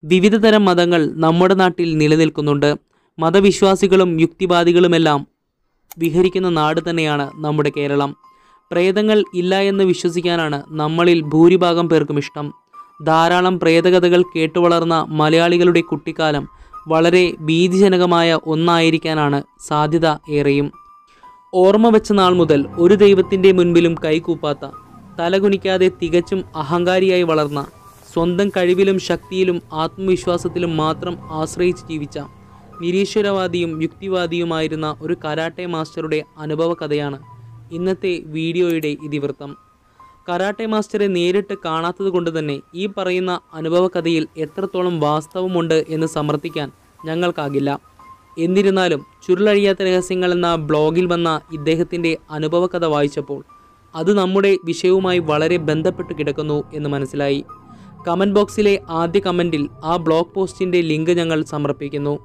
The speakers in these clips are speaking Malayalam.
വിവിധ തരം മതങ്ങൾ നമ്മുടെ നാട്ടിൽ നിലനിൽക്കുന്നുണ്ട് മതവിശ്വാസികളും യുക്തിവാദികളുമെല്ലാം വിഹരിക്കുന്ന നാട് തന്നെയാണ് നമ്മുടെ കേരളം പ്രേതങ്ങൾ ഇല്ല എന്ന് വിശ്വസിക്കാനാണ് നമ്മളിൽ ഭൂരിഭാഗം പേർക്കും ഇഷ്ടം ധാരാളം പ്രേതകഥകൾ കേട്ടുവളർന്ന മലയാളികളുടെ കുട്ടിക്കാലം വളരെ ഭീതിജനകമായ ഒന്നായിരിക്കാനാണ് സാധ്യത ഏറെയും ഓർമ്മ വെച്ച നാൾ മുതൽ ഒരു ദൈവത്തിൻ്റെ മുൻപിലും കൈകൂപ്പാത്ത തലകുനിക്കാതെ തികച്ചും അഹങ്കാരിയായി വളർന്ന സ്വന്തം കഴിവിലും ശക്തിയിലും ആത്മവിശ്വാസത്തിലും മാത്രം ആശ്രയിച്ച് ജീവിച്ച നിരീശ്വരവാദിയും യുക്തിവാദിയുമായിരുന്ന ഒരു കരാട്ടെ മാസ്റ്ററുടെ അനുഭവ കഥയാണ് ഇന്നത്തെ വീഡിയോയുടെ ഇതിവൃത്തം കരാട്ടെ മാസ്റ്ററെ നേരിട്ട് കാണാത്തത് കൊണ്ട് തന്നെ ഈ പറയുന്ന അനുഭവ കഥയിൽ എത്രത്തോളം വാസ്തവമുണ്ട് എന്ന് സമർത്ഥിക്കാൻ ഞങ്ങൾക്കാകില്ല എന്നിരുന്നാലും ചുരുളഴിയാത്ത രഹസ്യങ്ങൾ എന്ന ബ്ലോഗിൽ വന്ന ഇദ്ദേഹത്തിൻ്റെ അനുഭവ കഥ വായിച്ചപ്പോൾ അത് നമ്മുടെ വിഷയവുമായി വളരെ ബന്ധപ്പെട്ട് കിടക്കുന്നു എന്ന് മനസ്സിലായി കമൻറ്റ് ബോക്സിലെ ആദ്യ കമൻറ്റിൽ ആ ബ്ലോഗ് പോസ്റ്റിൻ്റെ ലിങ്ക് ഞങ്ങൾ സമർപ്പിക്കുന്നു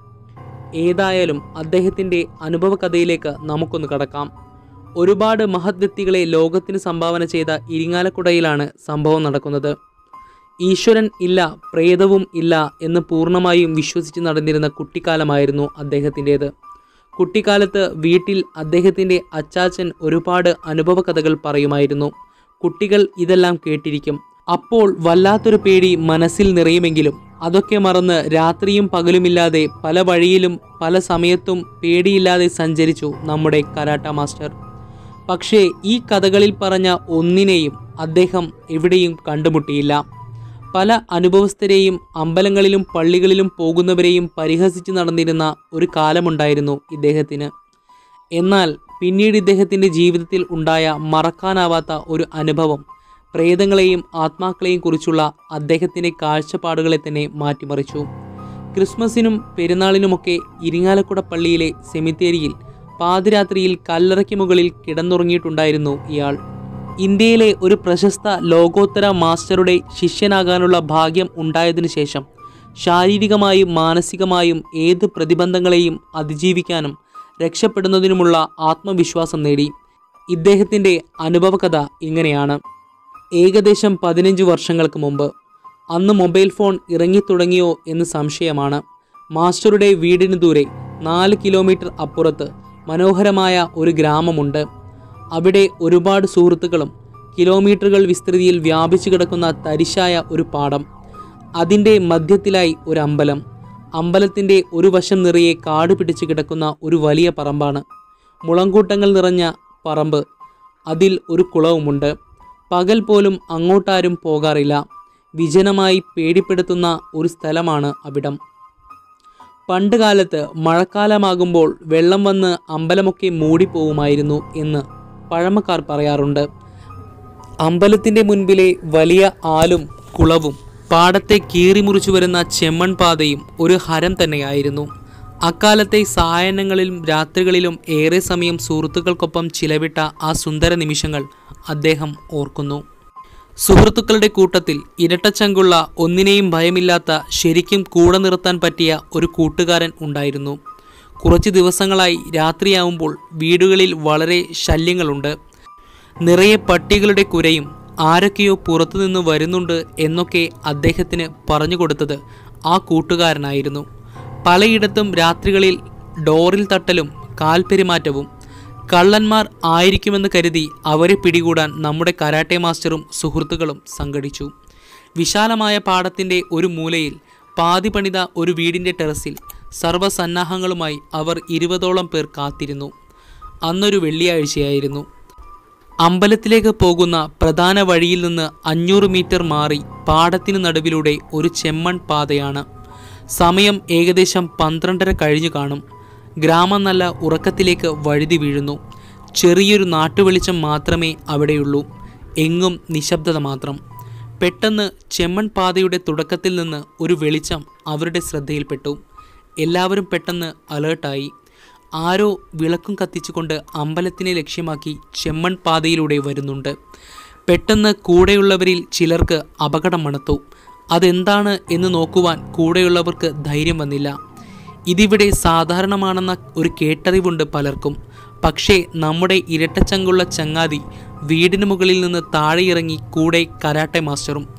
ഏതായാലും അദ്ദേഹത്തിൻ്റെ അനുഭവ കഥയിലേക്ക് നമുക്കൊന്ന് കടക്കാം ഒരുപാട് മഹത് വ്യക്തികളെ ലോകത്തിന് സംഭാവന ചെയ്ത ഇരിങ്ങാലക്കുടയിലാണ് സംഭവം നടക്കുന്നത് ഈശ്വരൻ ഇല്ല പ്രേതവും ഇല്ല എന്ന് പൂർണ്ണമായും വിശ്വസിച്ച് നടന്നിരുന്ന കുട്ടിക്കാലമായിരുന്നു അദ്ദേഹത്തിൻ്റേത് കുട്ടിക്കാലത്ത് വീട്ടിൽ അദ്ദേഹത്തിൻ്റെ അച്ചാച്ചൻ ഒരുപാട് അനുഭവ കഥകൾ പറയുമായിരുന്നു കുട്ടികൾ ഇതെല്ലാം കേട്ടിരിക്കും അപ്പോൾ വല്ലാത്തൊരു പേടി മനസ്സിൽ നിറയുമെങ്കിലും അതൊക്കെ മറന്ന് രാത്രിയും പകലുമില്ലാതെ പല വഴിയിലും പല സമയത്തും പേടിയില്ലാതെ സഞ്ചരിച്ചു നമ്മുടെ കരാട്ട മാസ്റ്റർ പക്ഷേ ഈ കഥകളിൽ പറഞ്ഞ ഒന്നിനെയും അദ്ദേഹം എവിടെയും കണ്ടുമുട്ടിയില്ല പല അനുഭവസ്ഥരെയും അമ്പലങ്ങളിലും പള്ളികളിലും പോകുന്നവരെയും പരിഹസിച്ച് നടന്നിരുന്ന ഒരു കാലമുണ്ടായിരുന്നു ഇദ്ദേഹത്തിന് എന്നാൽ പിന്നീട് ഇദ്ദേഹത്തിൻ്റെ ജീവിതത്തിൽ ഉണ്ടായ മറക്കാനാവാത്ത ഒരു അനുഭവം പ്രേതങ്ങളെയും ആത്മാക്കളെയും കുറിച്ചുള്ള അദ്ദേഹത്തിൻ്റെ കാഴ്ചപ്പാടുകളെ തന്നെ മാറ്റിമറിച്ചു ക്രിസ്മസിനും പെരുന്നാളിനുമൊക്കെ ഇരിങ്ങാലക്കുട പള്ളിയിലെ സെമിത്തേരിയിൽ പാതിരാത്രിയിൽ കല്ലറയ്ക്ക് മുകളിൽ കിടന്നുറങ്ങിയിട്ടുണ്ടായിരുന്നു ഇയാൾ ഇന്ത്യയിലെ ഒരു പ്രശസ്ത ലോകോത്തര മാസ്റ്ററുടെ ശിഷ്യനാകാനുള്ള ഭാഗ്യം ഉണ്ടായതിനു ശേഷം ശാരീരികമായും മാനസികമായും ഏത് പ്രതിബന്ധങ്ങളെയും അതിജീവിക്കാനും രക്ഷപ്പെടുന്നതിനുമുള്ള ആത്മവിശ്വാസം നേടി ഇദ്ദേഹത്തിൻ്റെ അനുഭവകഥ ഇങ്ങനെയാണ് ഏകദേശം പതിനഞ്ച് വർഷങ്ങൾക്ക് മുമ്പ് അന്ന് മൊബൈൽ ഫോൺ ഇറങ്ങിത്തുടങ്ങിയോ എന്ന് സംശയമാണ് മാസ്റ്ററുടെ വീടിന് ദൂരെ നാല് കിലോമീറ്റർ അപ്പുറത്ത് മനോഹരമായ ഒരു ഗ്രാമമുണ്ട് അവിടെ ഒരുപാട് സുഹൃത്തുക്കളും കിലോമീറ്ററുകൾ വിസ്തൃതിയിൽ വ്യാപിച്ചു കിടക്കുന്ന തരിശായ ഒരു പാടം അതിൻ്റെ മധ്യത്തിലായി ഒരു അമ്പലം അമ്പലത്തിൻ്റെ ഒരു വശം നിറയെ കാട് പിടിച്ച് കിടക്കുന്ന ഒരു വലിയ പറമ്പാണ് മുളങ്കൂട്ടങ്ങൾ നിറഞ്ഞ പറമ്പ് അതിൽ ഒരു കുളവുമുണ്ട് പകൽ പോലും അങ്ങോട്ടാരും പോകാറില്ല വിജനമായി പേടിപ്പെടുത്തുന്ന ഒരു സ്ഥലമാണ് അവിടം പണ്ട് കാലത്ത് മഴക്കാലമാകുമ്പോൾ വെള്ളം വന്ന് അമ്പലമൊക്കെ മൂടിപ്പോവുമായിരുന്നു എന്ന് പഴമക്കാർ പറയാറുണ്ട് അമ്പലത്തിൻ്റെ മുൻപിലെ വലിയ ആലും കുളവും പാടത്തെ കീറിമുറിച്ചു വരുന്ന ചെമ്മൺ പാതയും ഒരു ഹരം തന്നെയായിരുന്നു അക്കാലത്തെ സായനങ്ങളിലും രാത്രികളിലും ഏറെ സമയം സുഹൃത്തുക്കൾക്കൊപ്പം ചിലവിട്ട ആ സുന്ദര നിമിഷങ്ങൾ അദ്ദേഹം ഓർക്കുന്നു സുഹൃത്തുക്കളുടെ കൂട്ടത്തിൽ ഇരട്ടച്ചങ്കുള്ള ഒന്നിനെയും ഭയമില്ലാത്ത ശരിക്കും കൂടെ നിർത്താൻ പറ്റിയ ഒരു കൂട്ടുകാരൻ ഉണ്ടായിരുന്നു കുറച്ച് ദിവസങ്ങളായി രാത്രിയാവുമ്പോൾ വീടുകളിൽ വളരെ ശല്യങ്ങളുണ്ട് നിറയെ പട്ടികളുടെ കുരയും ആരൊക്കെയോ പുറത്തുനിന്ന് വരുന്നുണ്ട് എന്നൊക്കെ അദ്ദേഹത്തിന് പറഞ്ഞു കൊടുത്തത് ആ കൂട്ടുകാരനായിരുന്നു പലയിടത്തും രാത്രികളിൽ ഡോറിൽ തട്ടലും കാൽപെരുമാറ്റവും കള്ളന്മാർ ആയിരിക്കുമെന്ന് കരുതി അവരെ പിടികൂടാൻ നമ്മുടെ കരാട്ടെ മാസ്റ്ററും സുഹൃത്തുക്കളും സംഘടിച്ചു വിശാലമായ പാടത്തിൻ്റെ ഒരു മൂലയിൽ പാതി പണിത ഒരു വീടിൻ്റെ ടെറസിൽ സർവ്വസന്നാഹങ്ങളുമായി അവർ ഇരുപതോളം പേർ കാത്തിരുന്നു അന്നൊരു വെള്ളിയാഴ്ചയായിരുന്നു അമ്പലത്തിലേക്ക് പോകുന്ന പ്രധാന വഴിയിൽ നിന്ന് അഞ്ഞൂറ് മീറ്റർ മാറി പാടത്തിനു നടുവിലൂടെ ഒരു ചെമ്മൺ പാതയാണ് സമയം ഏകദേശം പന്ത്രണ്ടര കഴിഞ്ഞു കാണും ഗ്രാമം നല്ല ഉറക്കത്തിലേക്ക് വഴുതി വീഴുന്നു ചെറിയൊരു നാട്ടുവെളിച്ചം മാത്രമേ അവിടെയുള്ളൂ എങ്ങും നിശബ്ദത മാത്രം പെട്ടെന്ന് ചെമ്മൺ പാതയുടെ തുടക്കത്തിൽ നിന്ന് ഒരു വെളിച്ചം അവരുടെ ശ്രദ്ധയിൽപ്പെട്ടു എല്ലാവരും പെട്ടെന്ന് അലേർട്ടായി ആരോ വിളക്കും കത്തിച്ചുകൊണ്ട് അമ്പലത്തിനെ ലക്ഷ്യമാക്കി ചെമ്മൺ പാതയിലൂടെ വരുന്നുണ്ട് പെട്ടെന്ന് കൂടെയുള്ളവരിൽ ചിലർക്ക് അപകടം മണത്തു അതെന്താണ് എന്ന് നോക്കുവാൻ കൂടെയുള്ളവർക്ക് ധൈര്യം വന്നില്ല ഇതിവിടെ സാധാരണമാണെന്ന ഒരു കേട്ടറിവുണ്ട് പലർക്കും പക്ഷേ നമ്മുടെ ഇരട്ടച്ചങ്കുള്ള ചങ്ങാതി വീടിന് മുകളിൽ നിന്ന് താഴെയിറങ്ങി കൂടെ കരാട്ടെ മാസ്റ്ററും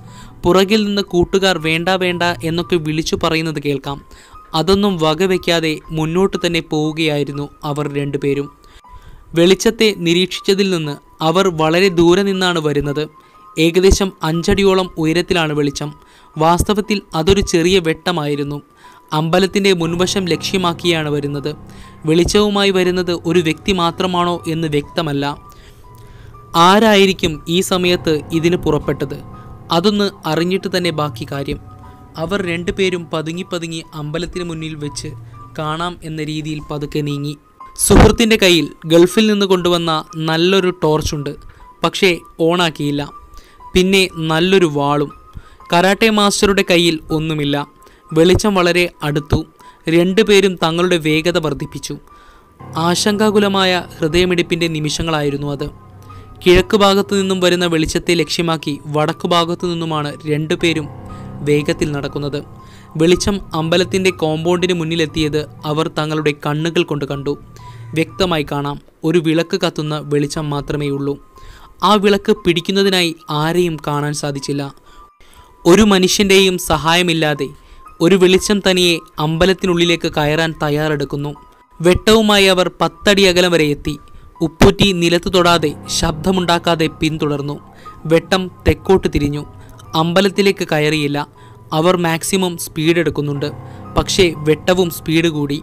പുറകിൽ നിന്ന് കൂട്ടുകാർ വേണ്ട വേണ്ട എന്നൊക്കെ വിളിച്ചു പറയുന്നത് കേൾക്കാം അതൊന്നും വകവയ്ക്കാതെ മുന്നോട്ട് തന്നെ പോവുകയായിരുന്നു അവർ രണ്ടുപേരും വെളിച്ചത്തെ നിരീക്ഷിച്ചതിൽ നിന്ന് അവർ വളരെ ദൂരെ നിന്നാണ് വരുന്നത് ഏകദേശം അഞ്ചടിയോളം ഉയരത്തിലാണ് വെളിച്ചം വാസ്തവത്തിൽ അതൊരു ചെറിയ വെട്ടമായിരുന്നു അമ്പലത്തിൻ്റെ മുൻവശം ലക്ഷ്യമാക്കിയാണ് വരുന്നത് വെളിച്ചവുമായി വരുന്നത് ഒരു വ്യക്തി മാത്രമാണോ എന്ന് വ്യക്തമല്ല ആരായിരിക്കും ഈ സമയത്ത് ഇതിന് പുറപ്പെട്ടത് അതൊന്ന് അറിഞ്ഞിട്ട് തന്നെ ബാക്കി കാര്യം അവർ രണ്ടുപേരും പതുങ്ങി പതുങ്ങി അമ്പലത്തിന് മുന്നിൽ വെച്ച് കാണാം എന്ന രീതിയിൽ പതുക്കെ നീങ്ങി സുഹൃത്തിൻ്റെ കയ്യിൽ ഗൾഫിൽ നിന്ന് കൊണ്ടുവന്ന നല്ലൊരു ടോർച്ചുണ്ട് പക്ഷേ ഓണാക്കിയില്ല പിന്നെ നല്ലൊരു വാളും കരാട്ടെ മാസ്റ്ററുടെ കയ്യിൽ ഒന്നുമില്ല വെളിച്ചം വളരെ അടുത്തു രണ്ടുപേരും തങ്ങളുടെ വേഗത വർദ്ധിപ്പിച്ചു ആശങ്കാകുലമായ ഹൃദയമിടിപ്പിൻ്റെ നിമിഷങ്ങളായിരുന്നു അത് കിഴക്ക് ഭാഗത്തു നിന്നും വരുന്ന വെളിച്ചത്തെ ലക്ഷ്യമാക്കി വടക്കു ഭാഗത്തു നിന്നുമാണ് രണ്ടുപേരും വേഗത്തിൽ നടക്കുന്നത് വെളിച്ചം അമ്പലത്തിൻ്റെ കോമ്പൗണ്ടിന് മുന്നിലെത്തിയത് അവർ തങ്ങളുടെ കണ്ണുകൾ കൊണ്ട് കണ്ടു വ്യക്തമായി കാണാം ഒരു വിളക്ക് കത്തുന്ന വെളിച്ചം മാത്രമേ ഉള്ളൂ ആ വിളക്ക് പിടിക്കുന്നതിനായി ആരെയും കാണാൻ സാധിച്ചില്ല ഒരു മനുഷ്യൻ്റെയും സഹായമില്ലാതെ ഒരു വെളിച്ചം തനിയെ അമ്പലത്തിനുള്ളിലേക്ക് കയറാൻ തയ്യാറെടുക്കുന്നു വെട്ടവുമായി അവർ പത്തടി അകലം വരെ എത്തി ഉപ്പൂറ്റി നിലത്ത് തൊടാതെ ശബ്ദമുണ്ടാക്കാതെ പിന്തുടർന്നു വെട്ടം തെക്കോട്ട് തിരിഞ്ഞു അമ്പലത്തിലേക്ക് കയറിയില്ല അവർ മാക്സിമം സ്പീഡ് എടുക്കുന്നുണ്ട് പക്ഷേ വെട്ടവും സ്പീഡ് കൂടി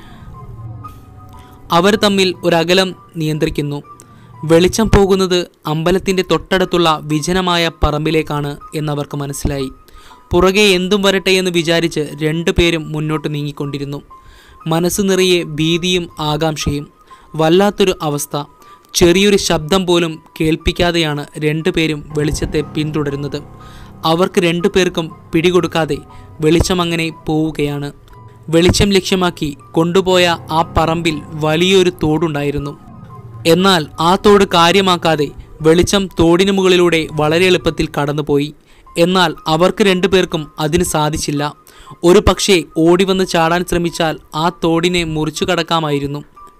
അവർ തമ്മിൽ ഒരകലം നിയന്ത്രിക്കുന്നു വെളിച്ചം പോകുന്നത് അമ്പലത്തിൻ്റെ തൊട്ടടുത്തുള്ള വിജനമായ പറമ്പിലേക്കാണ് എന്നവർക്ക് മനസ്സിലായി പുറകെ എന്തും വരട്ടെ എന്ന് വിചാരിച്ച് രണ്ടുപേരും മുന്നോട്ട് നീങ്ങിക്കൊണ്ടിരുന്നു മനസ്സ് നിറയെ ഭീതിയും ആകാംക്ഷയും വല്ലാത്തൊരു അവസ്ഥ ചെറിയൊരു ശബ്ദം പോലും കേൾപ്പിക്കാതെയാണ് രണ്ടുപേരും വെളിച്ചത്തെ പിന്തുടരുന്നത് അവർക്ക് രണ്ടുപേർക്കും പിടികൊടുക്കാതെ വെളിച്ചം അങ്ങനെ പോവുകയാണ് വെളിച്ചം ലക്ഷ്യമാക്കി കൊണ്ടുപോയ ആ പറമ്പിൽ വലിയൊരു തോടുണ്ടായിരുന്നു എന്നാൽ ആ തോട് കാര്യമാക്കാതെ വെളിച്ചം തോടിന് മുകളിലൂടെ വളരെ എളുപ്പത്തിൽ കടന്നുപോയി എന്നാൽ അവർക്ക് രണ്ടുപേർക്കും അതിന് സാധിച്ചില്ല ഒരു പക്ഷേ ഓടിവന്ന് ചാടാൻ ശ്രമിച്ചാൽ ആ തോടിനെ മുറിച്ചു കടക്കാമായിരുന്നു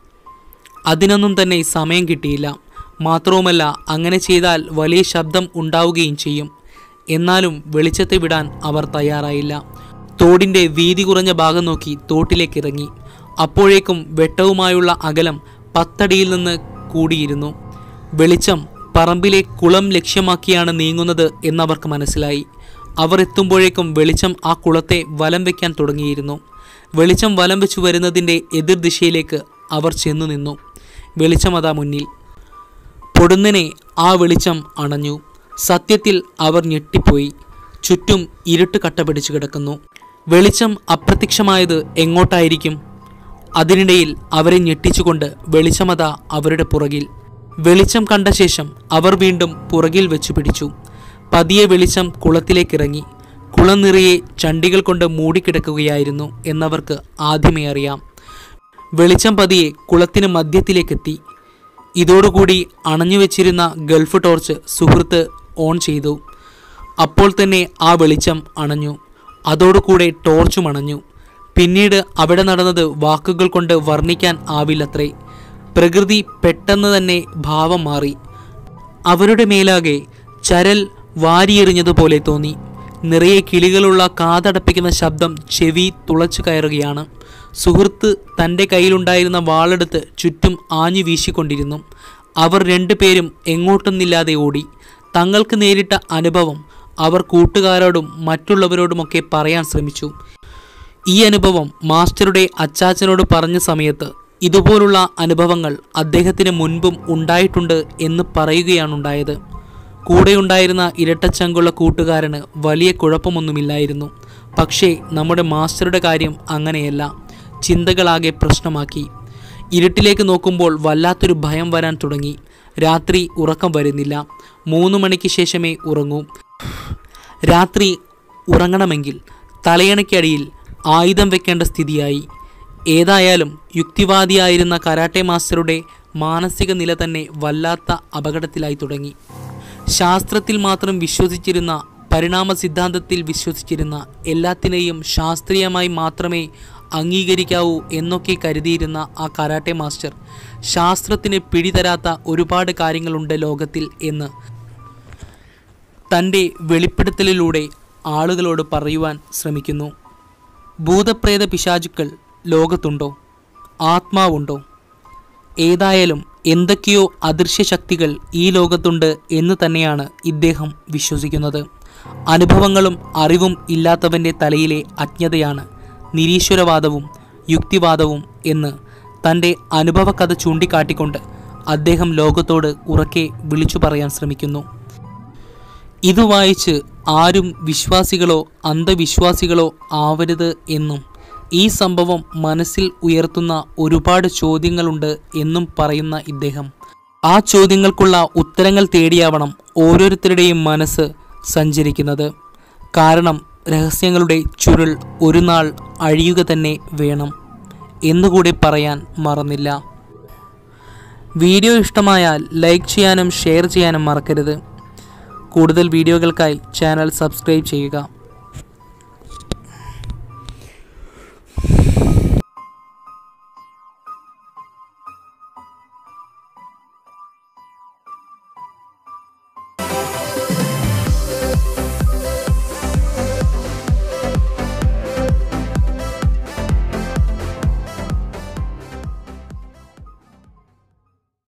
അതിനൊന്നും തന്നെ സമയം കിട്ടിയില്ല മാത്രവുമല്ല അങ്ങനെ ചെയ്താൽ വലിയ ശബ്ദം ഉണ്ടാവുകയും ചെയ്യും എന്നാലും വെളിച്ചത്തെ വിടാൻ അവർ തയ്യാറായില്ല തോടിൻ്റെ വീതി കുറഞ്ഞ ഭാഗം നോക്കി തോട്ടിലേക്ക് ഇറങ്ങി അപ്പോഴേക്കും വെട്ടവുമായുള്ള അകലം പത്തടിയിൽ നിന്ന് കൂടിയിരുന്നു വെളിച്ചം പറമ്പിലെ കുളം ലക്ഷ്യമാക്കിയാണ് നീങ്ങുന്നത് എന്നവർക്ക് മനസ്സിലായി അവർ എത്തുമ്പോഴേക്കും വെളിച്ചം ആ കുളത്തെ വലം വയ്ക്കാൻ തുടങ്ങിയിരുന്നു വെളിച്ചം വലം വെച്ചു വരുന്നതിൻ്റെ എതിർദിശയിലേക്ക് അവർ ചെന്നു നിന്നു വെളിച്ചം അതാ മുന്നിൽ പൊടുന്നനെ ആ വെളിച്ചം അണഞ്ഞു സത്യത്തിൽ അവർ ഞെട്ടിപ്പോയി ചുറ്റും ഇരുട്ട് കട്ട പിടിച്ചു കിടക്കുന്നു വെളിച്ചം അപ്രത്യക്ഷമായത് എങ്ങോട്ടായിരിക്കും അതിനിടയിൽ അവരെ ഞെട്ടിച്ചുകൊണ്ട് വെളിച്ചമത അവരുടെ പുറകിൽ വെളിച്ചം കണ്ട ശേഷം അവർ വീണ്ടും പുറകിൽ വെച്ചു പിടിച്ചു പതിയെ വെളിച്ചം കുളത്തിലേക്കിറങ്ങി കുളം നിറയെ ചണ്ടികൾ കൊണ്ട് മൂടിക്കിടക്കുകയായിരുന്നു എന്നവർക്ക് ആദ്യമേ അറിയാം വെളിച്ചം പതിയെ കുളത്തിന് മധ്യത്തിലേക്കെത്തി ഇതോടുകൂടി അണഞ്ഞു വെച്ചിരുന്ന ഗൾഫ് ടോർച്ച് സുഹൃത്ത് ഓൺ ചെയ്തു അപ്പോൾ തന്നെ ആ വെളിച്ചം അണഞ്ഞു അതോടുകൂടെ ടോർച്ചും അണഞ്ഞു പിന്നീട് അവിടെ നടന്നത് വാക്കുകൾ കൊണ്ട് വർണ്ണിക്കാൻ ആവില്ലത്രേ പ്രകൃതി പെട്ടെന്ന് തന്നെ ഭാവം മാറി അവരുടെ മേലാകെ ചരൽ വാരിയെറിഞ്ഞതുപോലെ തോന്നി നിറയെ കിളികളുള്ള കാതടപ്പിക്കുന്ന ശബ്ദം ചെവി തുളച്ചു കയറുകയാണ് സുഹൃത്ത് തൻ്റെ കയ്യിലുണ്ടായിരുന്ന വാളെടുത്ത് ചുറ്റും ആഞ്ഞു വീശിക്കൊണ്ടിരുന്നു അവർ രണ്ടുപേരും എങ്ങോട്ടൊന്നില്ലാതെ ഓടി തങ്ങൾക്ക് നേരിട്ട അനുഭവം അവർ കൂട്ടുകാരോടും മറ്റുള്ളവരോടുമൊക്കെ പറയാൻ ശ്രമിച്ചു ഈ അനുഭവം മാസ്റ്ററുടെ അച്ചാച്ചനോട് പറഞ്ഞ സമയത്ത് ഇതുപോലുള്ള അനുഭവങ്ങൾ അദ്ദേഹത്തിന് മുൻപും ഉണ്ടായിട്ടുണ്ട് എന്ന് പറയുകയാണുണ്ടായത് കൂടെയുണ്ടായിരുന്ന ഇരട്ടച്ചങ്കുള്ള കൂട്ടുകാരന് വലിയ കുഴപ്പമൊന്നുമില്ലായിരുന്നു പക്ഷേ നമ്മുടെ മാസ്റ്ററുടെ കാര്യം അങ്ങനെയല്ല ചിന്തകളാകെ പ്രശ്നമാക്കി ഇരുട്ടിലേക്ക് നോക്കുമ്പോൾ വല്ലാത്തൊരു ഭയം വരാൻ തുടങ്ങി രാത്രി ഉറക്കം വരുന്നില്ല മൂന്ന് മണിക്ക് ശേഷമേ ഉറങ്ങൂ രാത്രി ഉറങ്ങണമെങ്കിൽ തലയണയ്ക്കടിയിൽ ആയുധം വെക്കേണ്ട സ്ഥിതിയായി ഏതായാലും യുക്തിവാദിയായിരുന്ന കരാട്ടെ മാസ്റ്ററുടെ മാനസിക നില തന്നെ വല്ലാത്ത അപകടത്തിലായി തുടങ്ങി ശാസ്ത്രത്തിൽ മാത്രം വിശ്വസിച്ചിരുന്ന പരിണാമ സിദ്ധാന്തത്തിൽ വിശ്വസിച്ചിരുന്ന എല്ലാത്തിനെയും ശാസ്ത്രീയമായി മാത്രമേ അംഗീകരിക്കാവൂ എന്നൊക്കെ കരുതിയിരുന്ന ആ കരാട്ടെ മാസ്റ്റർ ശാസ്ത്രത്തിന് പിടിതരാത്ത ഒരുപാട് കാര്യങ്ങളുണ്ട് ലോകത്തിൽ എന്ന് തൻ്റെ വെളിപ്പെടുത്തലിലൂടെ ആളുകളോട് പറയുവാൻ ശ്രമിക്കുന്നു ഭൂതപ്രേത പിശാചുക്കൾ ലോകത്തുണ്ടോ ആത്മാവുണ്ടോ ഏതായാലും എന്തൊക്കെയോ അദൃശ്യ ശക്തികൾ ഈ ലോകത്തുണ്ട് എന്ന് തന്നെയാണ് ഇദ്ദേഹം വിശ്വസിക്കുന്നത് അനുഭവങ്ങളും അറിവും ഇല്ലാത്തവൻ്റെ തലയിലെ അജ്ഞതയാണ് നിരീശ്വരവാദവും യുക്തിവാദവും എന്ന് തൻ്റെ അനുഭവകഥ ചൂണ്ടിക്കാട്ടിക്കൊണ്ട് അദ്ദേഹം ലോകത്തോട് ഉറക്കെ വിളിച്ചു പറയാൻ ശ്രമിക്കുന്നു ഇത് വായിച്ച് ആരും വിശ്വാസികളോ അന്ധവിശ്വാസികളോ ആവരുത് എന്നും ഈ സംഭവം മനസ്സിൽ ഉയർത്തുന്ന ഒരുപാട് ചോദ്യങ്ങളുണ്ട് എന്നും പറയുന്ന ഇദ്ദേഹം ആ ചോദ്യങ്ങൾക്കുള്ള ഉത്തരങ്ങൾ തേടിയാവണം ഓരോരുത്തരുടെയും മനസ്സ് സഞ്ചരിക്കുന്നത് കാരണം രഹസ്യങ്ങളുടെ ചുരുൾ ഒരു നാൾ അഴിയുക തന്നെ വേണം എന്നുകൂടി പറയാൻ മറന്നില്ല വീഡിയോ ഇഷ്ടമായാൽ ലൈക്ക് ചെയ്യാനും ഷെയർ ചെയ്യാനും മറക്കരുത് കൂടുതൽ വീഡിയോകൾക്കായി ചാനൽ സബ്സ്ക്രൈബ് ചെയ്യുക